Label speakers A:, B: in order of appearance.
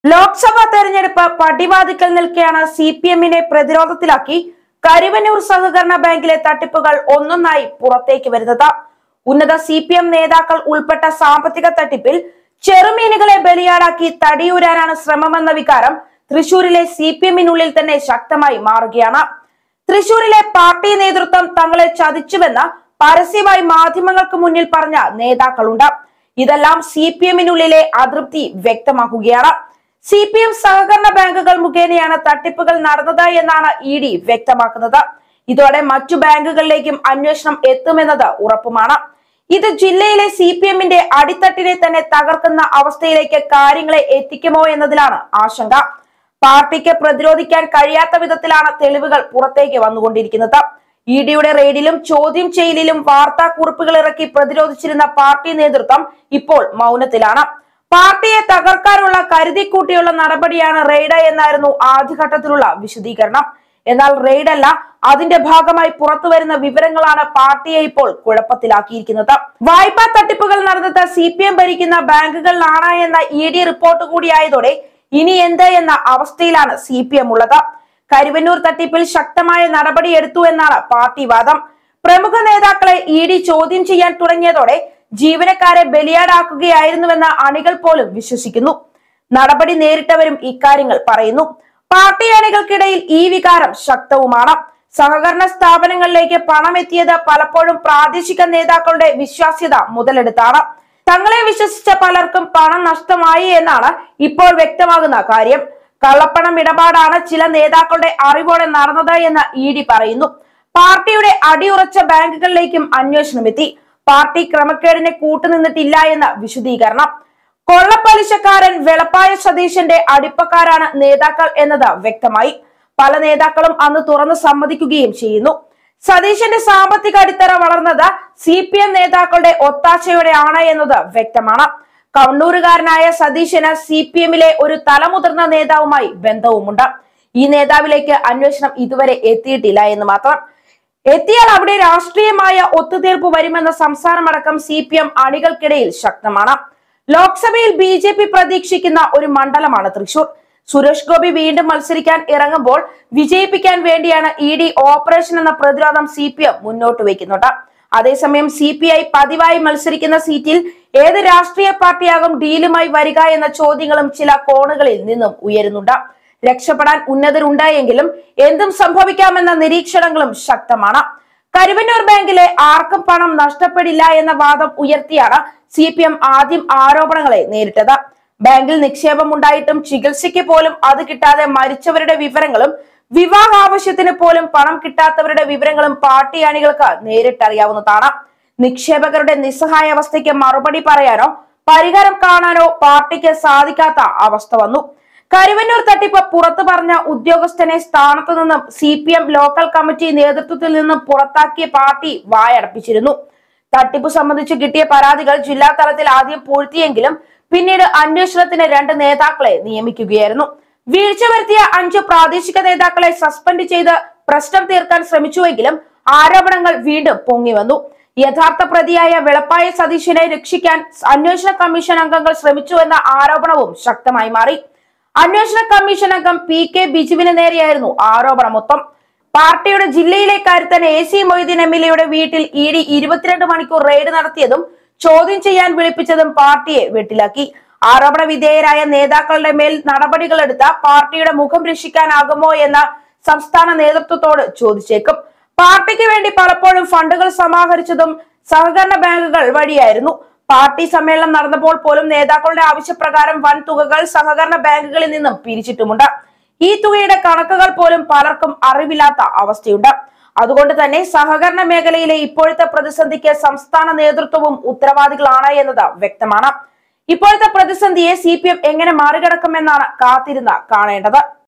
A: ലോക്സഭാ തെരഞ്ഞെടുപ്പ് പടിവാതിക്കൽ നിൽക്കെയാണ് C P എമ്മിനെ പ്രതിരോധത്തിലാക്കി കരുവന്നൂർ സഹകരണ ബാങ്കിലെ തട്ടിപ്പുകൾ ഒന്നൊന്നായി പുറത്തേക്ക് വരുന്നത് ഉന്നത സി പി എം നേതാക്കൾ ഉൾപ്പെട്ട സാമ്പത്തിക തട്ടിപ്പിൽ ചെറുമീനുകളെ ബലിയാടാക്കി തടിയൂരാനാണ് ശ്രമമെന്ന വികാരം തൃശൂരിലെ സി പി എമ്മിനുള്ളിൽ തന്നെ ശക്തമായി മാറുകയാണ് തൃശൂരിലെ പാർട്ടി നേതൃത്വം തങ്ങളെ ചതിച്ചുവെന്ന് പരസ്യമായി മാധ്യമങ്ങൾക്ക് മുന്നിൽ പറഞ്ഞ നേതാക്കളുണ്ട് ഇതെല്ലാം സി പി എമ്മിനുള്ളിലെ അതൃപ്തി വ്യക്തമാക്കുകയാണ് സി പി എം സഹകരണ ബാങ്കുകൾ മുഖേനയാണ് തട്ടിപ്പുകൾ നടന്നത് എന്നാണ് ഇ ഡി വ്യക്തമാക്കുന്നത് ഇതോടെ മറ്റു ബാങ്കുകളിലേക്കും അന്വേഷണം എത്തുമെന്നത് ഉറപ്പുമാണ് ഇത് ജില്ലയിലെ സി പി എമ്മിന്റെ അടിത്തട്ടിനെ തന്നെ തകർക്കുന്ന അവസ്ഥയിലേക്ക് കാര്യങ്ങളെ എത്തിക്കുമോ എന്നതിലാണ് ആശങ്ക പാർട്ടിക്ക് പ്രതിരോധിക്കാൻ കഴിയാത്ത വിധത്തിലാണ് തെളിവുകൾ പുറത്തേക്ക് വന്നുകൊണ്ടിരിക്കുന്നത് ഇ ഡിയുടെ റെയ്ഡിലും ചോദ്യം ചെയ്യലിലും വാർത്താക്കുറിപ്പുകൾ ഇറക്കി പ്രതിരോധിച്ചിരുന്ന പാർട്ടി നേതൃത്വം ഇപ്പോൾ മൗനത്തിലാണ് പാർട്ടിയെ തകർക്കാനുള്ള കരുതിക്കൂട്ടിയുള്ള നടപടിയാണ് റെയ്ഡ് എന്നായിരുന്നു ആദ്യഘട്ടത്തിലുള്ള വിശദീകരണം എന്നാൽ റെയ്ഡല്ല അതിന്റെ ഭാഗമായി പുറത്തു വരുന്ന വിവരങ്ങളാണ് പാർട്ടിയെ ഇപ്പോൾ കുഴപ്പത്തിലാക്കിയിരിക്കുന്നത് വായ്പാ തട്ടിപ്പുകൾ നടന്നത് സി പി എം ഭരിക്കുന്ന ബാങ്കുകളിലാണ് എന്ന ഇ ഡി റിപ്പോർട്ട് കൂടിയായതോടെ ഇനി എന്ത് എന്ന അവസ്ഥയിലാണ് സി പി എം ഉള്ളത് കരുവന്നൂർ തട്ടിപ്പിൽ ശക്തമായ നടപടിയെടുത്തു എന്നാണ് പാർട്ടി വാദം പ്രമുഖ നേതാക്കളെ ഇ ഡി ചോദ്യം ചെയ്യാൻ തുടങ്ങിയതോടെ ജീവനക്കാരെ ബലിയാടാക്കുകയായിരുന്നുവെന്ന് അണികൾ പോലും വിശ്വസിക്കുന്നു നടപടി നേരിട്ടവരും ഇക്കാര്യങ്ങൾ പറയുന്നു പാർട്ടി അണികൾക്കിടയിൽ ഈ വികാരം ശക്തവുമാണ് സഹകരണ സ്ഥാപനങ്ങളിലേക്ക് പണം എത്തിയത് പലപ്പോഴും പ്രാദേശിക നേതാക്കളുടെ വിശ്വാസ്യത മുതലെടുത്താണ് തങ്ങളെ വിശ്വസിച്ച പലർക്കും പണം നഷ്ടമായി എന്നാണ് ഇപ്പോൾ വ്യക്തമാകുന്ന കാര്യം കള്ളപ്പണം ഇടപാടാണ് ചില നേതാക്കളുടെ അറിവോടെ നടന്നത് എന്ന് ഇ ഡി പറയുന്നു പാർട്ടിയുടെ അടിയുറച്ച ബാങ്കുകളിലേക്കും അന്വേഷണമെത്തി പാർട്ടി ക്രമക്കേടിനെ കൂട്ടുനിന്നിട്ടില്ല എന്ന വിശദീകരണം കൊള്ളപ്പലിശക്കാരൻ വെളപ്പായ സതീശന്റെ അടിപ്പക്കാരാണ് നേതാക്കൾ എന്നത് വ്യക്തമായി പല നേതാക്കളും അന്ന് തുറന്നു സമ്മതിക്കുകയും ചെയ്യുന്നു സതീശന്റെ സാമ്പത്തിക അടിത്തറ വളർന്നത് സി പി എം നേതാക്കളുടെ ഒത്താശയോടെയാണ് എന്നത് വ്യക്തമാണ് കണ്ണൂരുകാരനായ സതീശന് സി പി എമ്മിലെ ഒരു തലമുതിർന്ന നേതാവുമായി ബന്ധവുമുണ്ട് ഈ നേതാവിലേക്ക് അന്വേഷണം ഇതുവരെ എത്തിയിട്ടില്ല എന്ന് മാത്രം എത്തിയാൽ അവിടെ രാഷ്ട്രീയമായ ഒത്തുതീർപ്പ് വരുമെന്ന സംസാരമടക്കം സി പി എം അണികൾക്കിടയിൽ ശക്തമാണ് ലോക്സഭയിൽ ബി ജെ പി പ്രതീക്ഷിക്കുന്ന ഒരു മണ്ഡലമാണ് തൃശൂർ സുരേഷ് ഗോപി വീണ്ടും മത്സരിക്കാൻ ഇറങ്ങുമ്പോൾ വിജയിപ്പിക്കാൻ വേണ്ടിയാണ് ഇ ഡി ഓപ്പറേഷൻ എന്ന പ്രതിരോധം സി പി എം മുന്നോട്ട് വയ്ക്കുന്നുണ്ട് അതേസമയം സി പി ഐ പതിവായി മത്സരിക്കുന്ന സീറ്റിൽ ഏത് രാഷ്ട്രീയ പാർട്ടിയാകും ഡീലുമായി വരിക എന്ന ചോദ്യങ്ങളും ചില കോണുകളിൽ നിന്നും ഉയരുന്നുണ്ട് രക്ഷപ്പെടാൻ ഉന്നതരുണ്ടായെങ്കിലും എന്തും സംഭവിക്കാമെന്ന നിരീക്ഷണങ്ങളും ശക്തമാണ് കരുവന്നൂർ ബാങ്കിലെ ആർക്കും പണം നഷ്ടപ്പെടില്ല എന്ന വാദം ഉയർത്തിയാണ് സി പി എം ആദ്യം ആരോപണങ്ങളെ നേരിട്ടത് ബാങ്കിൽ നിക്ഷേപം ഉണ്ടായിട്ടും ചികിത്സയ്ക്ക് പോലും അത് കിട്ടാതെ മരിച്ചവരുടെ വിവരങ്ങളും വിവാഹ ആവശ്യത്തിന് പോലും പണം കിട്ടാത്തവരുടെ വിവരങ്ങളും പാർട്ടി അണികൾക്ക് നേരിട്ടറിയാവുന്നതാണ് നിക്ഷേപകരുടെ നിസ്സഹായ അവസ്ഥയ്ക്ക് മറുപടി പറയാനോ പരിഹാരം കാണാനോ പാർട്ടിക്ക് സാധിക്കാത്ത അവസ്ഥ വന്നു കരുവന്നൂർ തട്ടിപ്പ് പുറത്തു പറഞ്ഞ ഉദ്യോഗസ്ഥനെ സ്ഥാനത്തു നിന്നും C P M local committee നേതൃത്വത്തിൽ നിന്നും പുറത്താക്കിയ പാർട്ടി വായടപ്പിച്ചിരുന്നു തട്ടിപ്പ് സംബന്ധിച്ച് കിട്ടിയ പരാതികൾ ജില്ലാ തലത്തിൽ ആദ്യം പൂഴ്ത്തിയെങ്കിലും പിന്നീട് അന്വേഷണത്തിന് രണ്ട് നേതാക്കളെ നിയമിക്കുകയായിരുന്നു വീഴ്ച വരുത്തിയ അഞ്ച് പ്രാദേശിക നേതാക്കളെ സസ്പെൻഡ് ചെയ്ത് പ്രശ്നം തീർക്കാൻ ശ്രമിച്ചുവെങ്കിലും ആരോപണങ്ങൾ വീണ്ടും പൊങ്ങി വന്നു യഥാർത്ഥ പ്രതിയായ വെളപ്പായ സതീശനെ രക്ഷിക്കാൻ അന്വേഷണ കമ്മീഷൻ അംഗങ്ങൾ ശ്രമിച്ചുവെന്ന ആരോപണവും ശക്തമായി മാറി അന്വേഷണ കമ്മീഷൻ അംഗം പി കെ ബിജുവിന് നേരെയായിരുന്നു ആരോപണം മൊത്തം പാർട്ടിയുടെ ജില്ലയിലെ കരുത്തൻ A C Moideen M L എയുടെ വീട്ടിൽ ഇ ഡി ഇരുപത്തിരണ്ട് മണിക്കൂർ റെയ്ഡ് നടത്തിയതും ചോദ്യം ചെയ്യാൻ വിളിപ്പിച്ചതും പാർട്ടിയെ വെട്ടിലാക്കി ആരോപണ വിധേയരായ നേതാക്കളുടെ മേൽ നടപടികളെടുത്ത പാർട്ടിയുടെ മുഖം രക്ഷിക്കാനാകുമോ എന്ന സംസ്ഥാന നേതൃത്വത്തോട് ചോദിച്ചേക്കും പാർട്ടിക്ക് വേണ്ടി പലപ്പോഴും ഫണ്ടുകൾ സമാഹരിച്ചതും സഹകരണ ബാങ്കുകൾ വഴിയായിരുന്നു പാർട്ടി സമ്മേളനം നടന്നപ്പോൾ പോലും നേതാക്കളുടെ ആവശ്യപ്രകാരം വൻ തുകകൾ സഹകരണ ബാങ്കുകളിൽ നിന്നും പിരിച്ചിട്ടുമുണ്ട് ഈ തുകയുടെ കണക്കുകൾ പോലും പലർക്കും അറിവില്ലാത്ത അവസ്ഥയുണ്ട് അതുകൊണ്ട് തന്നെ സഹകരണ മേഖലയിലെ ഇപ്പോഴത്തെ പ്രതിസന്ധിക്ക് സംസ്ഥാന നേതൃത്വവും ഉത്തരവാദികളാണ് എന്നത് വ്യക്തമാണ് ഇപ്പോഴത്തെ പ്രതിസന്ധിയെ സി എങ്ങനെ മറികടക്കുമെന്നാണ് കാത്തിരുന്ന കാണേണ്ടത്